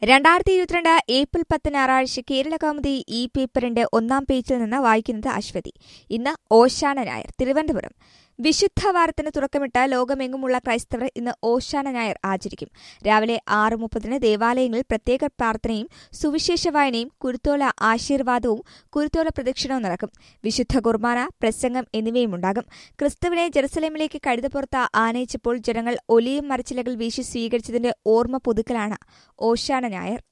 രണ്ടായിരത്തി ഇരുപത്തിരണ്ട് ഏപ്രിൽ പത്ത് ഞായറാഴ്ച കേരള കൗമുദി ഈ പേപ്പറിന്റെ ഒന്നാം പേജിൽ നിന്ന് വായിക്കുന്നത് അശ്വതി ഇന്ന് ഓശാന ഞായർ തിരുവനന്തപുരം വിശുദ്ധ വാരത്തിന് തുറക്കമിട്ട് ലോകമെങ്ങുമുള്ള ക്രൈസ്തവർ ഇന്ന് ഓശാന ഞായർ ആചരിക്കും രാവിലെ ആറ് മുപ്പതിന് ദേവാലയങ്ങളിൽ പ്രത്യേക പ്രാർത്ഥനയും സുവിശേഷ വായനയും കുരുത്തോല ആശീർവാദവും കുരുത്തോല പ്രദക്ഷിണവും നടക്കും വിശുദ്ധ കുർബാന പ്രസംഗം എന്നിവയും ഉണ്ടാകും ക്രിസ്തുവിനെ ജെറുസലേമിലേക്ക് കഴുതപ്പുറത്ത് ആനയിച്ചപ്പോൾ ജനങ്ങൾ ഒലിയും മരച്ചിലകൾ വീശി സ്വീകരിച്ചതിന്റെ ഓർമ്മ പുതുക്കലാണ് ഓശാന ഞായർ